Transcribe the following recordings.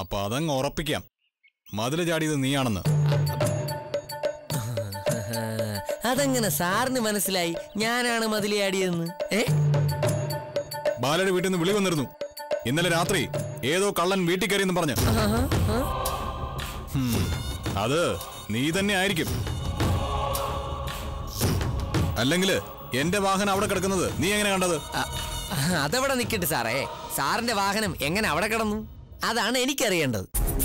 അപ്പൊ അതങ്ങ് ഉറപ്പിക്കാം മതില് ചാടിയത് നീയാണെന്ന് അതെങ്ങനെ സാറിന് മനസ്സിലായി ഞാനാണ് മതിലിയാടിയതെന്ന് ഏ ബാലയുടെ വീട്ടിൽ നിന്ന് വിളി വന്നിരുന്നു ഇന്നലെ രാത്രി ഏതോ കള്ളൻ വീട്ടിൽ കയറിയെന്ന് പറഞ്ഞു ഹും, അത് നീ തന്നെ ആയിരിക്കും അല്ലെങ്കിൽ എന്റെ വാഹനം അവിടെ കിടക്കുന്നത് നീ എങ്ങനെ കണ്ടത് അ- അതവിടെ നിക്കട്ടെ സാറേ സാറിന്റെ വാഹനം എങ്ങനെ അവിടെ കിടന്നു അതാണ് എനിക്കറിയേണ്ടത്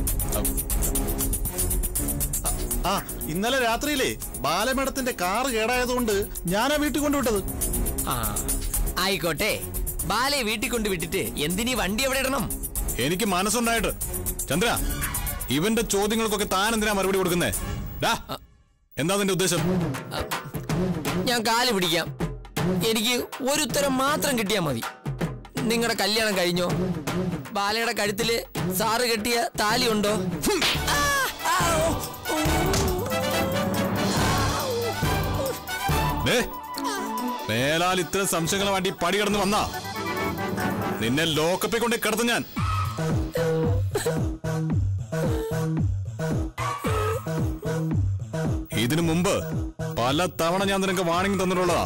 ആ ഇന്നലെ രാത്രിയിലേ ബാലമേടത്തിന്റെ കാറ് കേടായതുകൊണ്ട് ഞാനാ വീട്ടിൽ കൊണ്ടുവിട്ടത് ആ ആയിക്കോട്ടെ ബാലയെ വീട്ടിൽ കൊണ്ട് വിട്ടിട്ട് എന്തിനീ വണ്ടി എവിടെ ഇടണം എനിക്ക് മനസ്സുണ്ടായിട്ട് ചന്ദ്ര ഇവന്റെ ചോദ്യങ്ങൾക്കൊക്കെ താൻ എന്തിനാ മറുപടി കൊടുക്കുന്നേ ഡാ എന്താ നിന്റെ ഉദ്ദേശം ഞാൻ കാല് പിടിക്കാം എനിക്ക് ഒരു ഉത്തരം മാത്രം കിട്ടിയാൽ മതി നിങ്ങളുടെ കല്യാണം കഴിഞ്ഞോ ബാലയുടെ കഴുത്തില് സാറ് കെട്ടിയ താലി ഉണ്ടോ ഹും. ആ, ആ, ഓ, ഓ. ദേ, മേലാൽ ഇത്തരം സംശയങ്ങളെ വേണ്ടി പടി കടന്ന് വന്നാ നിന്നെ ലോക്കപ്പിൽ കൊണ്ട് കിടത്തും ഞാൻ ഇതിനു മുമ്പ് പല തവണ ഞാൻ നിനക്ക് വാണിംഗ് തന്നിട്ടുള്ളതാ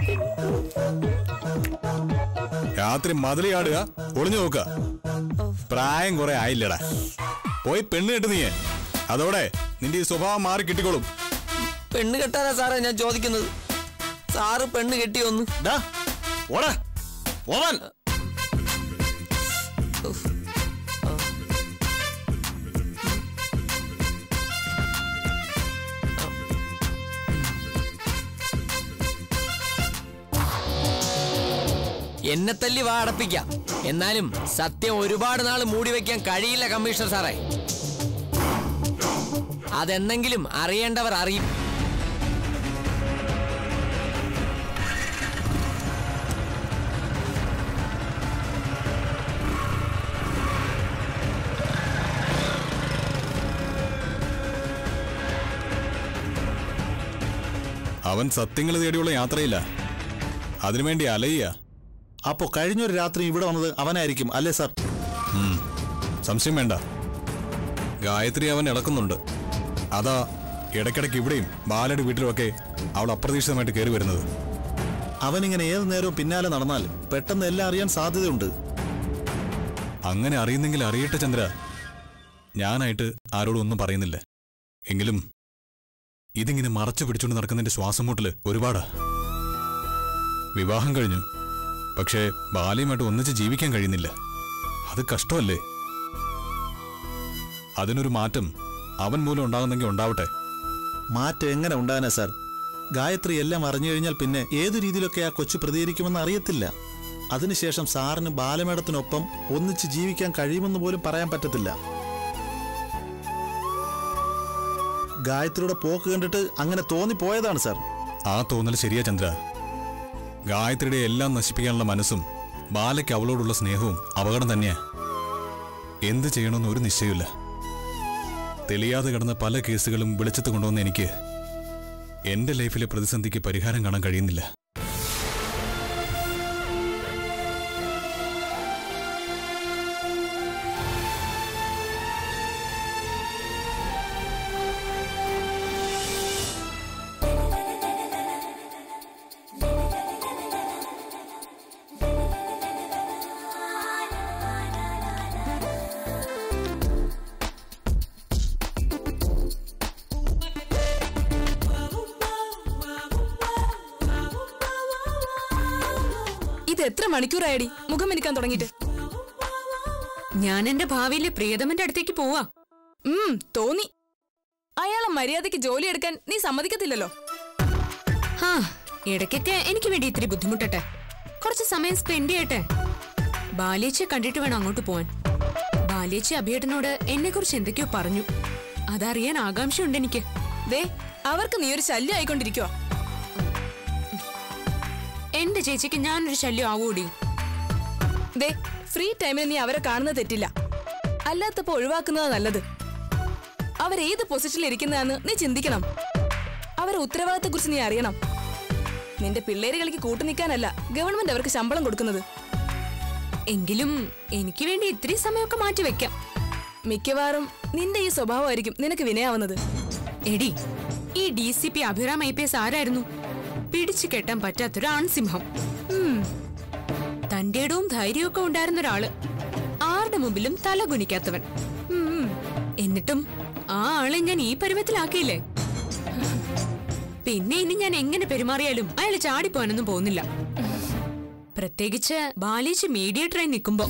രാത്രി മതിലിയാടുക ഒളിഞ്ഞു നോക്കുക പ്രായം കുറെ ആയില്ലടാ പോയി പെണ്ണ് കെട്ട് നീയെ അതോടെ നിന്റെ ഈ സ്വഭാവം മാറി കിട്ടിക്കോളും പെണ്ണ് കെട്ടാനാ സാറേ ഞാൻ ചോദിക്കുന്നത് സാറ് പെണ്ണ് കെട്ടിയൊന്ന് ഡാ ഓടാ പോവാൻ എന്നെ തല്ലി വാ അടപ്പിക്കാം എന്നാലും സത്യം ഒരുപാട് നാൾ മൂടി വെക്കാൻ കഴിയില്ല കമ്മീഷണർ സാറേ അതെന്നെങ്കിലും അറിയേണ്ടവർ അറിയും അവൻ സത്യങ്ങൾ തേടിയുള്ള യാത്രയില്ല അതിനുവേണ്ടി അലയ്യ അപ്പോ കഴിഞ്ഞൊരു രാത്രി ഇവിടെ വന്നത് അവനായിരിക്കും അല്ലേ സാർ സംശയം വേണ്ട ഗായത്രി അവൻ ഇളക്കുന്നുണ്ട് അതാ ഇടയ്ക്കിടയ്ക്ക് ഇവിടെയും ബാലയുടെ വീട്ടിലുമൊക്കെ അവൾ അപ്രതീക്ഷിതമായിട്ട് കയറി വരുന്നത് അവനിങ്ങനെ ഏത് നേരവും പിന്നാലെ നടന്നാൽ പെട്ടെന്ന് എല്ലാം അറിയാൻ സാധ്യതയുണ്ട് അങ്ങനെ അറിയുന്നെങ്കിൽ അറിയട്ടെ ചന്ദ്ര ഞാനായിട്ട് ആരോടും ഒന്നും പറയുന്നില്ല എങ്കിലും ഇതിങ്ങനെ മറച്ചു പിടിച്ചുകൊണ്ട് നടക്കുന്നതിന്റെ ശ്വാസം മുട്ടല് ഒരുപാടാ വിവാഹം കഴിഞ്ഞു പക്ഷേ ബാലയുമായിട്ട് ഒന്നിച്ച് ജീവിക്കാൻ കഴിയുന്നില്ല അത് കഷ്ടമല്ലേ അതിനൊരു മാറ്റം അവൻ മൂലം ഉണ്ടാകുന്നെങ്കിൽ ഉണ്ടാവട്ടെ മാറ്റം എങ്ങനെ ഉണ്ടാകാനാ സാർ ഗായത്രി എല്ലാം അറിഞ്ഞു കഴിഞ്ഞാൽ പിന്നെ ഏതു രീതിയിലൊക്കെ ആ കൊച്ചു പ്രതികരിക്കുമെന്ന് അറിയത്തില്ല അതിനുശേഷം സാറിന് ബാലമേടത്തിനൊപ്പം ഒന്നിച്ച് ജീവിക്കാൻ കഴിയുമെന്ന് പോലും പറയാൻ പറ്റത്തില്ല ഗായത്രിയുടെ പോക്ക് കണ്ടിട്ട് അങ്ങനെ തോന്നിപ്പോയതാണ് സാർ ആ തോന്നൽ ശരിയാ ചന്ദ്ര ഗായത്രിയുടെ എല്ലാം നശിപ്പിക്കാനുള്ള മനസ്സും ബാലയ്ക്ക് അവളോടുള്ള സ്നേഹവും അപകടം തന്നെയാ എന്ത് ചെയ്യണമെന്ന് ഒരു നിശ്ചയമില്ല തെളിയാതെ കിടന്ന പല കേസുകളും വെളിച്ചത്ത് കൊണ്ടുവന്ന എനിക്ക് എന്റെ ലൈഫിലെ പ്രതിസന്ധിക്ക് പരിഹാരം കാണാൻ കഴിയുന്നില്ല ഇത് എത്ര മണിക്കൂറായടി മുഖം എനിക്കാൻ തുടങ്ങിയിട്ട് ഞാൻ എന്റെ ഭാവിയിലെ പ്രിയതമന്റെ അടുത്തേക്ക് പോവാ ഉം തോന്നി അയാളെ മര്യാദയ്ക്ക് ജോലി എടുക്കാൻ നീ സമ്മതിക്കത്തില്ലല്ലോ ഹാ ഇടയ്ക്കൊക്കെ എനിക്ക് വേണ്ടി ഇത്തിരി ബുദ്ധിമുട്ടട്ടെ കുറച്ച് സമയം സ്പെൻഡ് ചെയ്യട്ടെ ബാലേച്ചയെ കണ്ടിട്ട് വേണം അങ്ങോട്ട് പോവാൻ ബാലേച്ചി അഭിയേട്ടനോട് എന്നെ കുറിച്ച് എന്തൊക്കെയോ പറഞ്ഞു അതറിയാൻ ആകാംക്ഷയുണ്ട് എനിക്ക് ദേ അവർക്ക് നീ ഒരു ശല്യം ആയിക്കൊണ്ടിരിക്കുവാ എന്റെ ചേച്ചിക്ക് ഞാനൊരു ശല്യം ആവൂടി ദേ ഫ്രീ ടൈമിൽ നീ അവരെ കാണുന്നത് തെറ്റില്ല അല്ലാത്തപ്പോ ഒഴിവാക്കുന്നതാ നല്ലത് അവരേത് പൊസിഷനിൽ ഇരിക്കുന്നതാന്ന് നീ ചിന്തിക്കണം അവരെ ഉത്തരവാദിത്തത്തെ കുറിച്ച് നീ അറിയണം നിന്റെ പിള്ളേര് കളിക്ക് കൂട്ടു നിൽക്കാനല്ല ഗവൺമെന്റ് അവർക്ക് ശമ്പളം കൊടുക്കുന്നത് എങ്കിലും എനിക്ക് വേണ്ടി ഇത്തിരി സമയമൊക്കെ മാറ്റി വെക്കാം മിക്കവാറും നിന്റെ ഈ സ്വഭാവമായിരിക്കും നിനക്ക് വിനയാവുന്നത് എടി ഈ D C P Abhiram I P S ആരായിരുന്നു പിടിച്ചു കെട്ടാൻ പറ്റാത്തൊരു ആൺസിംഹം ഉം. തന്റെ ഇടവും ധൈര്യമൊക്കെ ഉണ്ടായിരുന്ന ഒരാള് ആരുടെ മുമ്പിലും തല കുനിക്കാത്തവൻ ഉം. എന്നിട്ടും ആ ആളെ ഞാൻ ഈ പരുവത്തിലാക്കിയില്ലേ പിന്നെ ഇനി ഞാൻ എങ്ങനെ പെരുമാറിയാലും അയാൾ ചാടിപ്പോവാനൊന്നും പോകുന്നില്ല പ്രത്യേകിച്ച് ബാലേജ് മീഡിയേറ്ററായി നിൽക്കുമ്പോ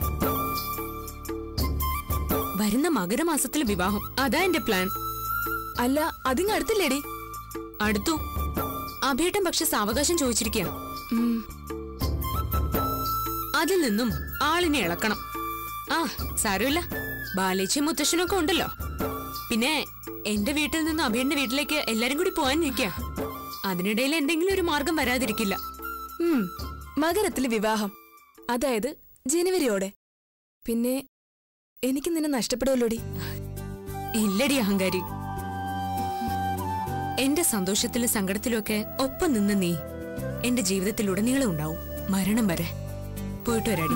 വരുന്ന മകരമാസത്തിലെ വിവാഹം അതാ എന്റെ പ്ലാൻ അല്ല അതിങ്ങ് അടുത്തില്ലേടി അടുത്തു അഭിയേട്ടൻ പക്ഷെ സാവകാശം ചോദിച്ചിരിക്കുക ഉം. അതിൽ നിന്നും ആളിനെ ഇളക്കണം ആ സാരമില്ല ബാലേച്ചി മുത്തശ്ശനൊക്കെ ഉണ്ടല്ലോ പിന്നെ എന്റെ വീട്ടിൽ നിന്നും അഭിയുടെ വീട്ടിലേക്ക് എല്ലാരും കൂടി പോകാനിരിക്കുക അതിനിടയിൽ എന്തെങ്കിലും ഒരു മാർഗം വരാതിരിക്കില്ല ഉം. മകരത്തിൽ വിവാഹം അതായത് ജനുവരിയോടെ പിന്നെ എനിക്ക് നിന്നെ നഷ്ടപ്പെടുമല്ലോടി ഇല്ലടി അഹങ്കാരി എന്റെ സന്തോഷത്തിലും സങ്കടത്തിലും ഒക്കെ ഒപ്പം നിന്ന് നീ എന്റെ ജീവിതത്തിലുടനീളം ഉണ്ടാവും മരണം വരെ പോയിട്ട് വരാടി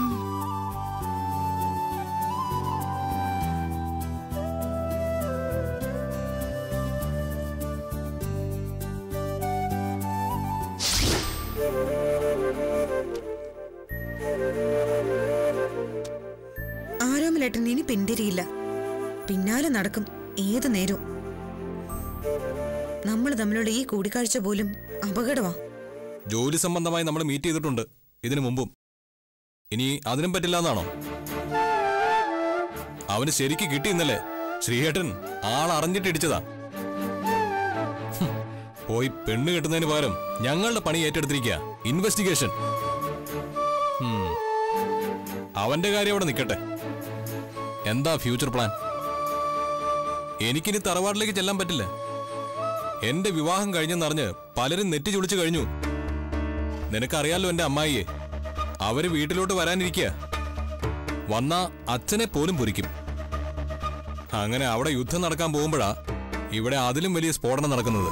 ആരോമലേട്ടൻ ഇനി പിന്തിരിയില്ല പിന്നാലെ നടക്കും ഏത് നേരവും നമ്മൾ തമ്മിലുള്ള ഈ കൂടിക്കാഴ്ച പോലും അപകടമാ ജോലി സംബന്ധമായി നമ്മൾ മീറ്റ് ചെയ്തിട്ടുണ്ട് ഇതിനു മുമ്പും ഇനി അതിനും പറ്റില്ല എന്നാണോ അവന് ശരിക്ക് കിട്ടി ഇന്നലെ ശ്രീയേട്ടൻ ആൾ അറിഞ്ഞിട്ട് ഇടിച്ചതാ ഹും, പോയി പെണ്ണ് കെട്ടുന്നതിന് പകരം ഞങ്ങളുടെ പണി ഏറ്റെടുത്തിരിക്കുക ഇൻവെസ്റ്റിഗേഷൻ ഹും, അവന്റെ കാര്യം അവിടെ നിൽക്കട്ടെ എന്താ ഫ്യൂച്ചർ പ്ലാൻ എനിക്കിനി തറവാട്ടിലേക്ക് ചെല്ലാൻ പറ്റില്ല എന്റെ വിവാഹം കഴിഞ്ഞെന്നറിഞ്ഞ് പലരും നെറ്റി ചുളിച്ചു കഴിഞ്ഞു നിനക്കറിയാലോ എന്റെ അമ്മായിയെ അവര് വീട്ടിലോട്ട് വരാനിരിക്കുക വന്ന അച്ഛനെ പോലും പൊരിക്കും അങ്ങനെ അവിടെ യുദ്ധം നടക്കാൻ പോകുമ്പോഴാ ഇവിടെ അതിലും വലിയ സ്ഫോടനം നടക്കുന്നത്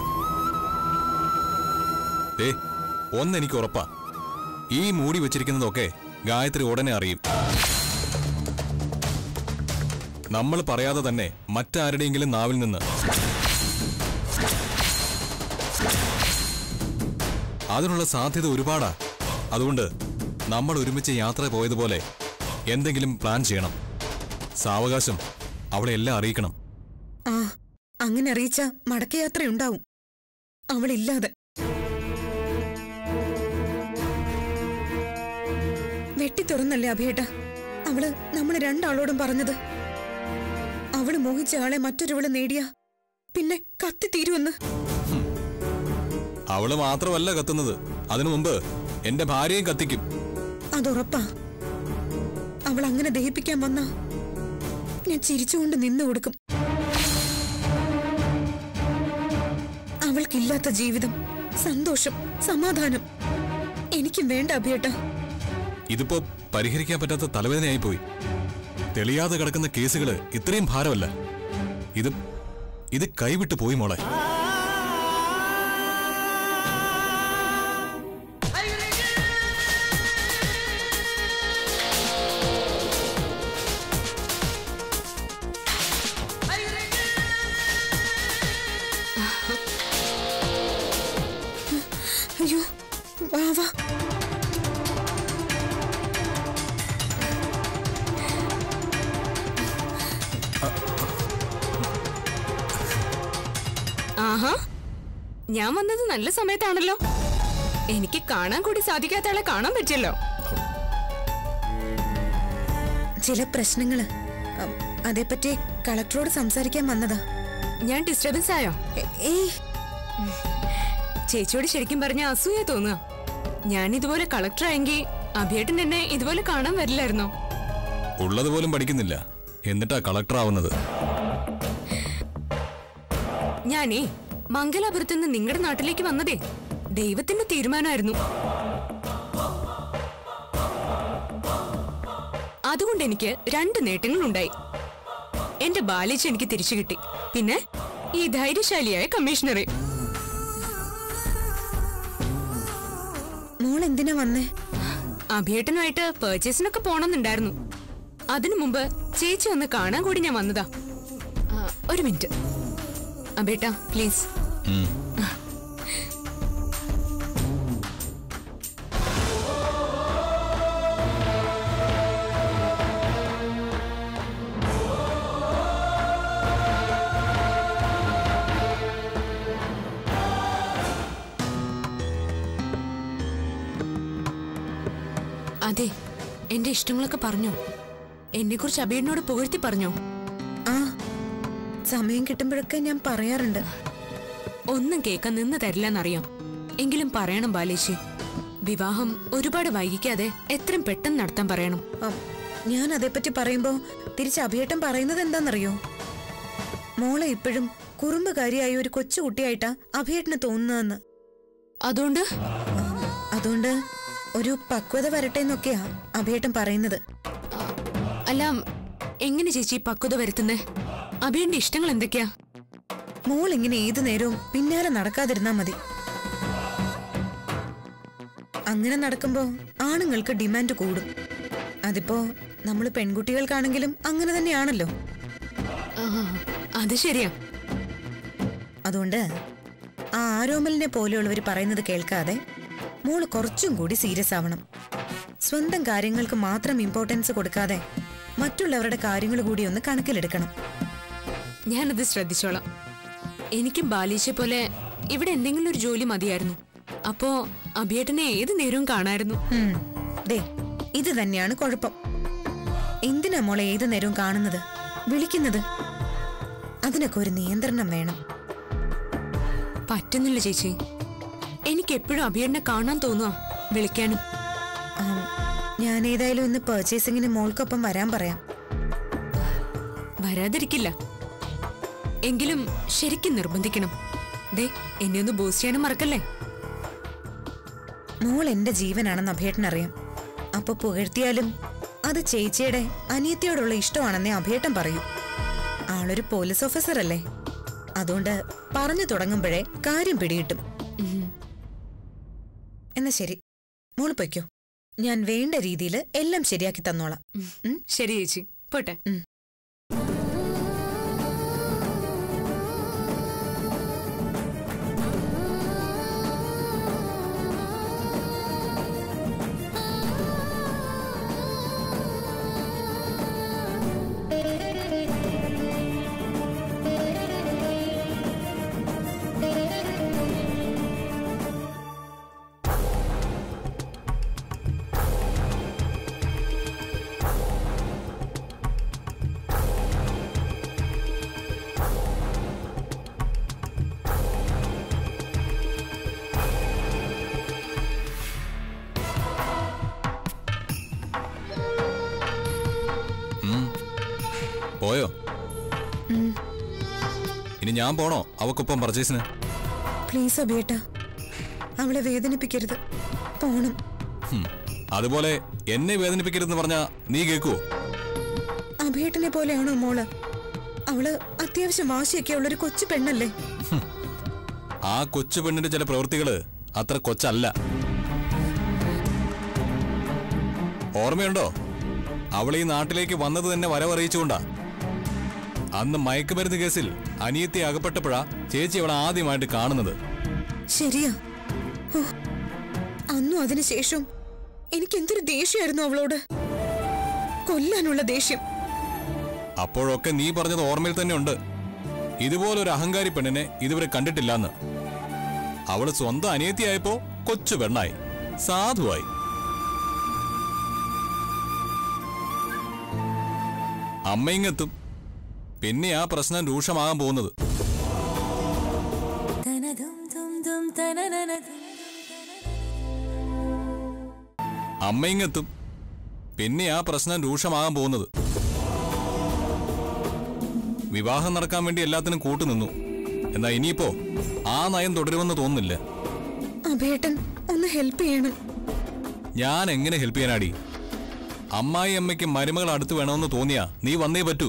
ഏ ഒന്നെനിക്ക് ഉറപ്പാ ഈ മൂടി വെച്ചിരിക്കുന്നതൊക്കെ ഗായത്രി ഉടനെ അറിയും നമ്മൾ പറയാതെ തന്നെ മറ്റാരുടെയെങ്കിലും നാവിൽ നിന്ന് അതിനുള്ള സാധ്യത ഒരുപാടാ അതുകൊണ്ട് നമ്മൾ ഒരുമിച്ച് യാത്ര പോയതുപോലെ എന്തെങ്കിലും പ്ലാൻ ചെയ്യണം സാവകാശം അവളെ എല്ലാം അറിയിക്കണം ആ അങ്ങനെ അറിയിച്ച മടക്കയാത്രയുണ്ടാവും അവളില്ലാതെ വെട്ടി തുറന്നല്ലേ അഭിയേട്ട അവള് നമ്മള് രണ്ടാളോടും പറഞ്ഞത് അവള് മോഹിച്ച ആളെ മറ്റൊരുവള് നേടിയ പിന്നെ കത്തി തീരുമെന്ന് അവള് മാത്രമല്ല കത്തുന്നത് അതിനു മുമ്പ് എന്റെ ഭാര്യയും കത്തിക്കും അതുറപ്പാ അവൾ അങ്ങനെ ദഹിപ്പിക്കാൻ വന്ന ഞാൻ ചിരിച്ചുകൊണ്ട് നിന്നു കൊടുക്കും അവൾക്കില്ലാത്ത ജീവിതം സന്തോഷം സമാധാനം എനിക്കും വേണ്ട അഭിയേട്ട ഇതിപ്പോ പരിഹരിക്കാൻ പറ്റാത്ത തലവേദനയായി പോയി തെളിയാതെ കിടക്കുന്ന കേസുകള് ഇത്രയും ഭാരമല്ല ഇത് ഇത് കൈവിട്ടു പോയി മോളെ അയ്യോ വാ വാ ആഹാ ഞാൻ വന്നത് നല്ല സമയത്താണല്ലോ എനിക്ക് കാണാൻ കൂടി സാധിക്കാത്ത ആളെ കാണാൻ പറ്റിയല്ലോ ചില പ്രശ്നങ്ങള് അം, അതേപ്പറ്റി കളക്ടറോട് സംസാരിക്കാൻ വന്നതാ ഞാൻ ഡിസ്റ്റർബൻസ് ആയോ എ- ഏയ് ചേച്ചിയോട് ശരിക്കും പറഞ്ഞ അസൂയ തോന്നുക ഞാൻ ഇതുപോലെ കളക്ടർ ആയെങ്കിൽ അഭിയേട്ടൻ എന്നെ ഇതുപോലെ കാണാൻ വരില്ലായിരുന്നോ ഉള്ളതുപോലും പഠിക്കുന്നില്ല എന്നിട്ടാ കളക്ടർ ആവുന്നത് ഞാനേ മംഗലാപുരത്ത് നിന്ന് നിങ്ങളുടെ നാട്ടിലേക്ക് വന്നതേ ദൈവത്തിന്റെ തീരുമാനമായിരുന്നു അതുകൊണ്ട് എനിക്ക് രണ്ട് നേട്ടങ്ങളുണ്ടായി എന്റെ ബാലേച്ച് എനിക്ക് തിരിച്ചു കിട്ടി പിന്നെ ഈ ധൈര്യശാലിയായ കമ്മീഷണറെ മോൾ എന്തിനാ വന്നേ അഭിയേട്ടനുമായിട്ട് പർച്ചേസിനൊക്കെ പോണമെന്നുണ്ടായിരുന്നു അതിനു മുമ്പ് ചേച്ചി ഒന്ന് കാണാൻ കൂടി ഞാൻ വന്നതാ ആ, ഒരു മിനിറ്റ് അബേട്ട പ്ലീസ് ഉം. അതെ എന്റെ ഇഷ്ടങ്ങളൊക്കെ പറഞ്ഞോ എന്നെ കുറിച്ച് അബേടിനോട് പുകഴ്ത്തി പറഞ്ഞോ ആ സമയം കിട്ടുമ്പോഴൊക്കെ ഞാൻ പറയാറുണ്ട് ഒന്നും കേൾക്കാൻ നിന്ന് തരില്ലെന്നറിയാം എങ്കിലും പറയണം ബാലേശി വിവാഹം ഒരുപാട് വൈകിക്കാതെ എത്രയും പെട്ടെന്ന് നടത്താൻ പറയണം ആ, ഞാൻ അതേപ്പറ്റി പറയുമ്പോ തിരിച്ച് അഭിയേട്ടൻ പറയുന്നത് എന്താണെന്നറിയോ മോളെ ഇപ്പോഴും കുറുമ്പുകാരിയായ ഒരു കൊച്ചുകുട്ടിയായിട്ടാ അഭിയേട്ടന് തോന്നുന്നതെന്ന് അതുകൊണ്ട് അതുകൊണ്ട് ഒരു പക്വത വരട്ടെ എന്നൊക്കെയാ അഭിയേട്ടൻ പറയുന്നത് ആ, അല്ല എങ്ങനെ ചേച്ചി ഈ പക്വത വരുത്തുന്നേ അബിയുടെ ഇഷ്ടങ്ങൾ എന്തൊക്കെയാ മോൾ ഇങ്ങനെ ഏതു നേരവും പിന്നാലെ നടക്കാതിരുന്നാ മതി അങ്ങനെ നടക്കുമ്പോ ആണുങ്ങൾക്ക് ഡിമാൻഡ് കൂടും അതിപ്പോ നമ്മൾ പെൺകുട്ടികൾക്കാണെങ്കിലും അങ്ങനെ തന്നെയാണല്ലോ ആ, അത് ശരിയാ അതുകൊണ്ട് ആ ആരോമലിനെ പോലെയുള്ളവർ പറയുന്നത് കേൾക്കാതെ മോള് കുറച്ചും കൂടി സീരിയസ് ആവണം സ്വന്തം കാര്യങ്ങൾക്ക് മാത്രം ഇമ്പോർട്ടൻസ് കൊടുക്കാതെ മറ്റുള്ളവരുടെ കാര്യങ്ങൾ കൂടി ഒന്ന് കണക്കിലെടുക്കണം ഞാനത് ശ്രദ്ധിച്ചോളാം എനിക്കും ബാലീശെ പോലെ ഇവിടെ എന്തെങ്കിലും ഒരു ജോലി മതിയായിരുന്നു അപ്പോ അഭിയേട്ടനെ ഏത് നേരവും കാണായിരുന്നു ഉം. ദേ ഇത് തന്നെയാണ് കുഴപ്പം എന്തിനാ മോളെ ഏതു നേരവും കാണുന്നത് വിളിക്കുന്നത് അതിനൊക്കെ ഒരു നിയന്ത്രണം വേണം പറ്റുന്നില്ല ചേച്ചി എനിക്ക് എപ്പോഴും അഭിയേട്ടനെ കാണാൻ തോന്നുക വിളിക്കാനും ആം, ഞാൻ ഏതായാലും ഇന്ന് പർച്ചേസിങ്ങിന് മോൾക്കൊപ്പം വരാൻ പറയാം വരാതിരിക്കില്ല എങ്കിലും ശരിക്കും നിർബന്ധിക്കണം ദേ എന്നെ ഒന്ന് ബൂസ്റ്റ് ചെയ്യാനും മറക്കല്ലേ മോൾ എന്റെ ജീവനാണെന്ന് അഭേട്ടൻ അറിയാം അപ്പൊ പുകഴ്ത്തിയാലും അത് ചേച്ചിയുടെ അനിയത്തിയോടുള്ള ഇഷ്ടമാണെന്നേ അഭേട്ടൻ പറയൂ ആളൊരു പോലീസ് ഓഫീസർ അല്ലേ അതുകൊണ്ട് പറഞ്ഞു തുടങ്ങുമ്പോഴേ കാര്യം പിടികിട്ടും ഉം. എന്നാ ശരി മോള് പൊയ്ക്കോ ഞാൻ വേണ്ട രീതിയിൽ എല്ലാം ശരിയാക്കി തന്നോളാം ഉം? ശരി ചേച്ചി പോട്ടെ ഉം. ഉം. പോയോ ഇനി ഞാൻ പോണോ അവക്കൊപ്പം പർച്ചേസിന് പ്ലീസ് അഭിയേട്ട അവളെ വേദനിപ്പിക്കരുത് പോണം ഹും. അതുപോലെ എന്നെ വേദനിപ്പിക്കരുതെന്ന് പറഞ്ഞാ നീ കേൾക്കുവോ അഭിയേട്ടനെ പോലെയാണോ മോള് അവള് അത്യാവശ്യം വാശിയൊക്കെ ഉള്ളൊരു കൊച്ചു പെണ്ണല്ലേ ആ കൊച്ചു പെണ്ണിന്റെ ചില പ്രവൃത്തികള് അത്ര കൊച്ചല്ല ഓർമ്മയുണ്ടോ അവൾ ഈ നാട്ടിലേക്ക് വന്നത് തന്നെ വരവറിയിച്ചുകൊണ്ടാ അന്ന് മയക്കുമരുന്ന് കേസിൽ അനിയത്തി അകപ്പെട്ടപ്പോഴാ ചേച്ചി അവളെ ആദ്യമായിട്ട് കാണുന്നത് ശരിയാ ഓ, അന്നും അതിനുശേഷം എനിക്ക് എന്തൊരു ദേഷ്യമായിരുന്നു അവളോട് കൊല്ലാനുള്ള ദേഷ്യം അപ്പോഴൊക്കെ നീ പറഞ്ഞത് ഓർമ്മയിൽ തന്നെ ഉണ്ട് ഇതുപോലൊരു അഹങ്കാരി പെണ്ണിനെ ഇതുവരെ കണ്ടിട്ടില്ലാന്ന് അവള് സ്വന്തം അനിയത്തിയായപ്പോ കൊച്ചു പെണ്ണായി സാധുവായി അമ്മയിങ്ങെത്തും പിന്നെ ആ പ്രശ്നം രൂക്ഷമാകാൻ പോകുന്നത് അമ്മയിങ്ങെത്തും പിന്നെ ആ പ്രശ്നം രൂക്ഷമാകാൻ പോകുന്നത് വിവാഹം നടക്കാൻ വേണ്ടി എല്ലാത്തിനും കൂട്ടുനിന്നു എന്നാ ഇനിയിപ്പോ ആ നയം തുടരുമെന്ന് തോന്നുന്നില്ല അഭേട്ടൻ ഒന്ന് ഹെൽപ്പ് ചെയ്യണം ഞാൻ എങ്ങനെ ഹെൽപ്പ് ചെയ്യാനാടി അമ്മായി അമ്മയ്ക്ക് മരുമകൾ അടുത്ത് വേണമെന്ന് തോന്നിയാ നീ വന്നേ പറ്റൂ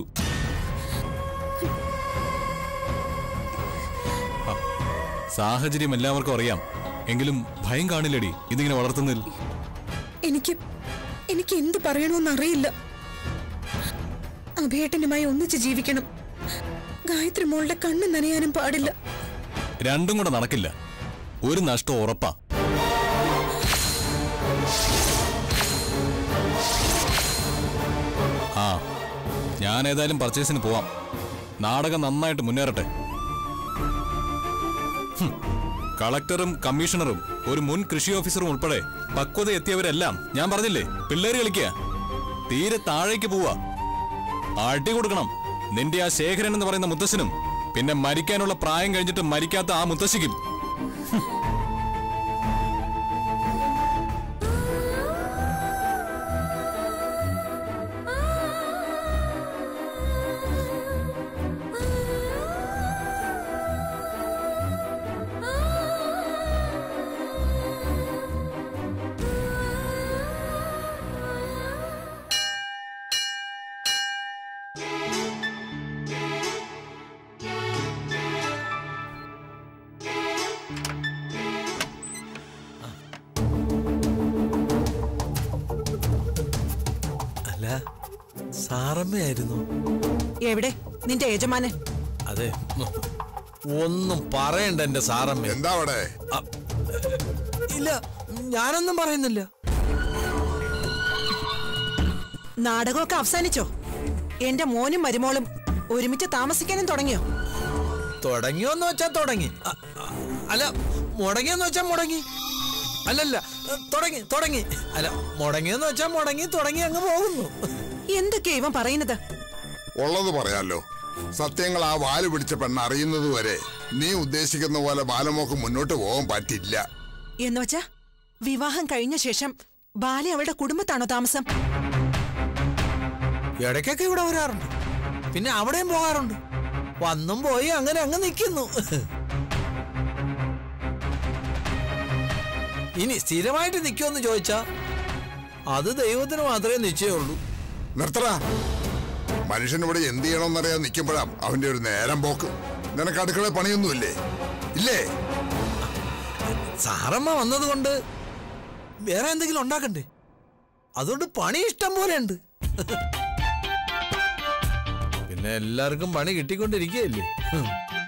ആ, സാഹചര്യം എല്ലാവർക്കും അറിയാം എങ്കിലും ഭയം കാണില്ലടി ഇതിങ്ങനെ വളർത്തുന്നതിൽ എനിക്ക് എനിക്ക് എന്ത് പറയണമെന്ന് അറിയില്ല അഭിയേട്ടനുമായി ഒന്നിച്ച് ജീവിക്കണം ഗായത്രി മോളുടെ കണ്ണ് നനയാനും പാടില്ല രണ്ടും കൂടെ നടക്കില്ല ഒരു നഷ്ടം ഉറപ്പാ ആ ഞാൻ ഏതായാലും പർച്ചേസിന് പോവാം നാടകം നന്നായിട്ട് മുന്നേറട്ടെ ഹും, കളക്ടറും കമ്മീഷണറും ഒരു മുൻ കൃഷി ഓഫീസറും ഉൾപ്പെടെ പക്വത എത്തിയവരെല്ലാം ഞാൻ പറഞ്ഞില്ലേ പിള്ളേര് കളിക്കുക തീരെ താഴേക്ക് പോവാ അടി കൊടുക്കണം നിന്റെ ആ ശേഖരൻ എന്ന് പറയുന്ന മുത്തശ്ശനും പിന്നെ മരിക്കാനുള്ള പ്രായം കഴിഞ്ഞിട്ട് മരിക്കാത്ത ആ മുത്തശ്ശിക്കും അല്ല സാറമ്മയായിരുന്നു എവിടെ നിന്റെ യജമാനൻ അതെ ഒന്നും പറയണ്ട എന്റെ സാറമ്മ എന്താ അവിടെ ഇല്ല ഞാനൊന്നും പറയുന്നില്ല നാടകമൊക്കെ അവസാനിച്ചോ എന്റെ മോനും മരുമോളും ഒരുമിച്ച് താമസിക്കാനും തുടങ്ങിയോ തുടങ്ങിയോന്ന് വെച്ചാ തുടങ്ങി അ- അ- അല്ല മുടങ്ങിയെന്ന് വെച്ചാ മുടങ്ങി അല്ലല്ല തുടങ്ങി തുടങ്ങി അല്ല മുടങ്ങിയെന്ന് വെച്ചാ മുടങ്ങി തുടങ്ങി അങ്ങ് പോകുന്നു എന്തൊക്കെയാ ഇവൻ പറയുന്നത് ഉള്ളത് പറയാലോ സത്യങ്ങൾ ആ വാല് പിടിച്ച പെണ്ണ് അറിയുന്നത് വരെ നീ ഉദ്ദേശിക്കുന്ന പോലെ ബാലമോക്ക് മുന്നോട്ട് പോകാൻ പറ്റില്ല എന്ന് വെച്ചാ വിവാഹം കഴിഞ്ഞ ശേഷം ബാല അവളുടെ കുടുംബത്താണോ താമസം ഇടയ്ക്കൊക്കെ ഇവിടെ വരാറുണ്ട് പിന്നെ അവിടെയും പോകാറുണ്ട് വന്നും പോയി അങ്ങനെ അങ്ങ് നിൽക്കുന്നു ഇനി സ്ഥിരമായിട്ട് നിൽക്കുമെന്ന് ചോദിച്ചാ അത് ദൈവത്തിന് മാത്രമേ നിശ്ചയമുള്ളൂ നിർത്തറ മനുഷ്യൻ ഇവിടെ എന്ത് ചെയ്യണമെന്നറിയാൻ നിൽക്കുമ്പോഴാ അവന്റെ ഒരു നേരം പോക്ക് നിനക്ക് അടുക്കള പണിയൊന്നുമില്ലേ ഇല്ലേ സാറമ്മ വന്നതുകൊണ്ട് വേറെ എന്തെങ്കിലും ഉണ്ടാക്കണ്ടേ അതുകൊണ്ട് പണി ഇഷ്ടം പോലെ ഉണ്ട് പിന്നെ എല്ലാവർക്കും പണി കിട്ടിക്കൊണ്ടിരിക്കുകയല്ലേ ഹും.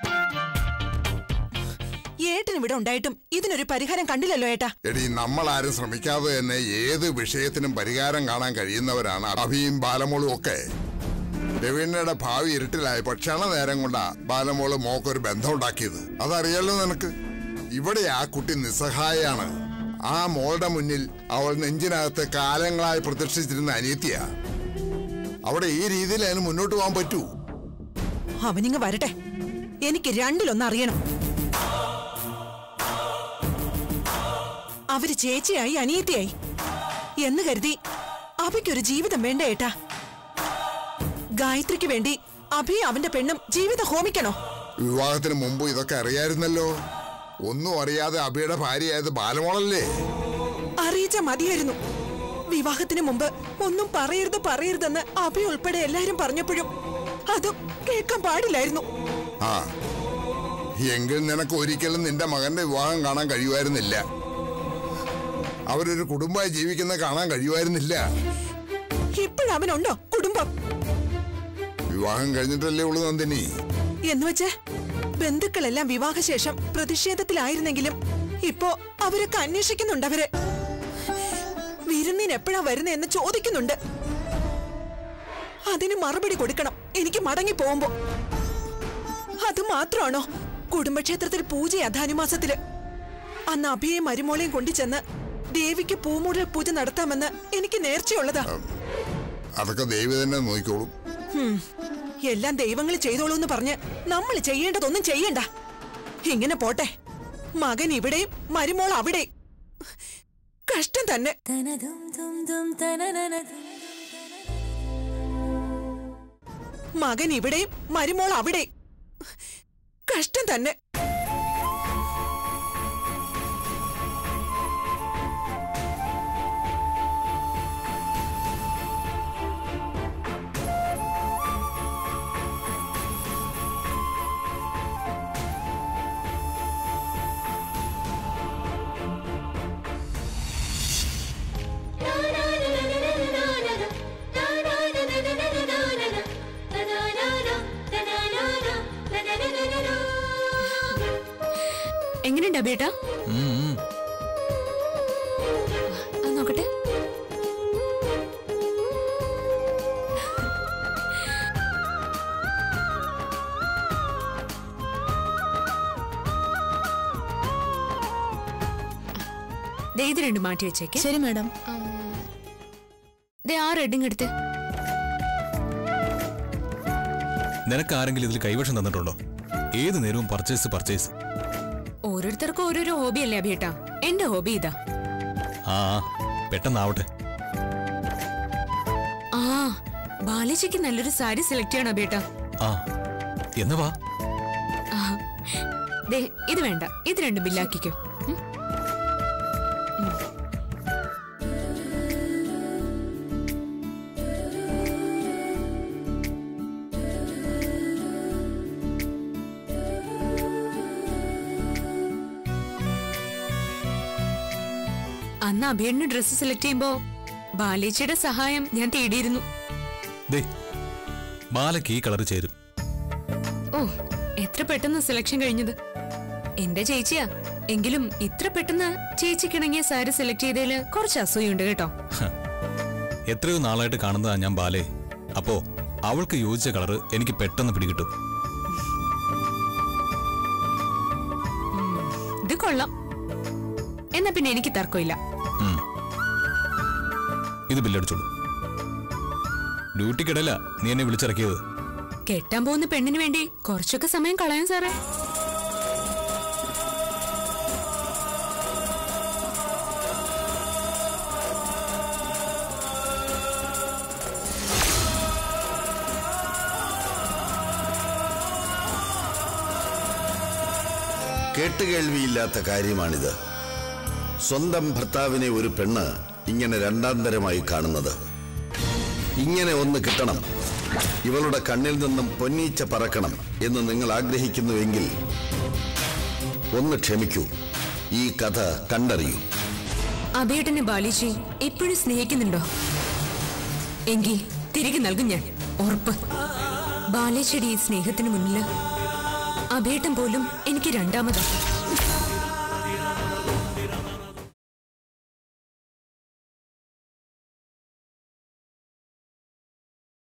ഏട്ടൻ ഇവിടെ ഉണ്ടായിട്ടും ഇതിനൊരു പരിഹാരം കണ്ടില്ലല്ലോ ഏട്ടാ എടി നമ്മൾ ആരും ശ്രമിക്കാതെ തന്നെ ഏത് വിഷയത്തിനും പരിഹാരം കാണാൻ കഴിയുന്നവരാണ് അഭിയും ബാലമോളും ഒക്കെ രവീണയുടെ ഭാവി ഇരുട്ടിലായപ്പോ ക്ഷണനേരം കൊണ്ടാ ബാലമോള് മോക്കൊരു ബന്ധം ഉണ്ടാക്കിയത് അതറിയാലോ നിനക്ക് ഇവിടെ ആ കുട്ടി നിസ്സഹായാണ് ആ മോളുടെ മുന്നിൽ അവൾ നെഞ്ചിനകത്ത് കാലങ്ങളായി പ്രതിഷ്ഠിച്ചിരുന്ന അനിയത്തിയാ അവിടെ ഈ രീതിയിൽ അതിന് മുന്നോട്ട് പോകാൻ പറ്റൂ അവനിങ്ങ് വരട്ടെ എനിക്ക് രണ്ടിലൊന്ന് അറിയണം അവര് ചേച്ചിയായി അനിയത്തിയായി എന്ന് കരുതി അഭിക്കൊരു ജീവിതം വേണ്ട ഏട്ടാ ഗായത്രിക്ക് വേണ്ടി അഭി അവന്റെ പെണ്ണും ജീവിതം ഹോമിക്കണോ വിവാഹത്തിന് മുമ്പ് ഇതൊക്കെ അറിയായിരുന്നല്ലോ ഒന്നും അറിയാതെ അഭിയുടെ ഭാര്യയായത് ബാലമോളല്ലേ അറിയിച്ച മതിയായിരുന്നു വിവാഹത്തിന് മുമ്പ് ഒന്നും പറയരുത് പറയരുതെന്ന് അഭി ഉൾപ്പെടെ എല്ലാരും പറഞ്ഞപ്പോഴും അതും കേൾക്കാൻ പാടില്ലായിരുന്നു ആ എങ്കിൽ നിനക്ക് ഒരിക്കലും നിന്റെ മകന്റെ വിവാഹം കാണാൻ കഴിയുമായിരുന്നില്ല അവരൊരു കുടുംബമായി ജീവിക്കുന്ന കാണാൻ കഴിയുമായിരുന്നില്ല ഇപ്പോഴവനുണ്ടോ കുടുംബം വിവാഹം കഴിഞ്ഞിട്ടല്ലേ ഉള്ളൂ നന്ദിനി എന്നുവെച്ച് ബന്ധുക്കളെല്ലാം വിവാഹശേഷം പ്രതിഷേധത്തിലായിരുന്നെങ്കിലും ഇപ്പോ അവരൊക്കെ അന്വേഷിക്കുന്നുണ്ട് അവര് വിരുന്നിന് എപ്പോഴാ വരുന്നതെന്ന് ചോദിക്കുന്നുണ്ട് അതിന് മറുപടി കൊടുക്കണം എനിക്ക് മടങ്ങി പോകുമ്പോ അത് മാത്രമാണോ കുടുംബക്ഷേത്രത്തിൽ പൂജയാ ധനുമാസത്തില് അന്ന് അഭിയെയും മരുമോളെയും കൊണ്ടുചെന്ന് ദേവിക്ക് പൂമൂടൽ പൂജ നടത്താമെന്ന് എനിക്ക് നേർച്ചയുള്ളതാ അതൊക്കെ ദൈവം തന്നെ നോക്കിക്കോളും ഹും. എല്ലാം ദൈവങ്ങൾ ചെയ്തോളൂ എന്ന് പറഞ്ഞ് നമ്മൾ ചെയ്യേണ്ടതൊന്നും ചെയ്യണ്ട ഇങ്ങനെ പോട്ടെ മകൻ ഇവിടെയും മരുമോൾ അവിടെയും കഷ്ടം തന്നെ മകൻ ഇവിടെയും മരുമോൾ അവിടെയും കഷ്ടം തന്നെ ദേ ഇത് രണ്ട് മാറ്റി വെച്ചേക്ക് ശരി മാഡം ദേ ആ റെഡിങ് എടുത്ത് നിനക്ക് ആരെങ്കിലും ഇതിൽ കൈവശം തന്നിട്ടുണ്ടോ ഏത് നേരവും പർച്ചേസ് പർച്ചേസ് ഓരോരുത്തർക്കും ഓരോരോ ഹോബി അല്ലേ അഭിയേട്ടാ എന്റെ ഹോബി ഇതാ ആ ആ, പെട്ടെന്നാവട്ടെ ആ ബാലേജിക്ക് നല്ലൊരു സാരി സെലക്ട് ചെയ്യണം അഭിയേട്ടാ ആ എന്ന് വാ ആ, ദേ ഇത് വേണ്ട ഇത് രണ്ട് ബില്ലാക്കിക്കോ ഉം. അന്ന് അഭിയണ്ണ ഡ്രസ്സ് സെലക്ട് ചെയ്യുമ്പോ ബാലേച്ചിയുടെ സഹായം ഞാൻ തേടിയിരുന്നു ദേ ബാലയ്ക്ക് ഈ കളർ ചേരും ഓ എത്ര പെട്ടെന്ന് സെലക്ഷൻ കഴിഞ്ഞത് എന്റെ ചേച്ചിയാ എങ്കിലും ഇത്ര പെട്ടെന്ന് ചേച്ചിക്കിണങ്ങിയ സാരി സെലക്ട് ചെയ്തതില് കുറച്ച് അസൂയുണ്ട് കേട്ടോ എത്രയോ നാളായിട്ട് കാണുന്നതാ ഞാൻ ബാലെ അപ്പോ അവൾക്ക് യോജിച്ച കളർ എനിക്ക് പെട്ടെന്ന് പിടികിട്ടും ഇത് കൊള്ളാം എന്നാ പിന്നെ എനിക്ക് തർക്കമില്ല ഉം. ഇത് ബില്ലടിച്ചോളൂ ഡ്യൂട്ടിക്കിടല്ല നീ എന്നെ വിളിച്ചിറക്കിയത് കെട്ടാൻ പോകുന്ന പെണ്ണിന് വേണ്ടി കുറച്ചൊക്കെ സമയം കളയാൻ സാറേ കേട്ടുകേൾവിയില്ലാത്ത കാര്യമാണിത് സ്വന്തം ഭർത്താവിനെ ഒരു പെണ്ണ് ഇങ്ങനെ രണ്ടാം തരമായി കാണുന്നത് ഇങ്ങനെ ഒന്ന് കിട്ടണം ഇവളുടെ കണ്ണിൽ നിന്നും പൊന്നീച്ച പറക്കണം എന്ന് നിങ്ങൾ ആഗ്രഹിക്കുന്നുവെങ്കിൽ ഒന്ന് ക്ഷമിക്കൂ ഈ കഥ കണ്ടറിയൂ അഭിയേട്ടനെ ബാലിച്ചി എപ്പോഴും സ്നേഹിക്കുന്നുണ്ടോ എങ്കിൽ തിരികെ നൽകും ഞാൻ ഉറപ്പ് ബാലേച്ചിയുടെ ഈ സ്നേഹത്തിന് മുന്നില് അഭിയേട്ടൻ പോലും എനിക്ക് രണ്ടാമതാ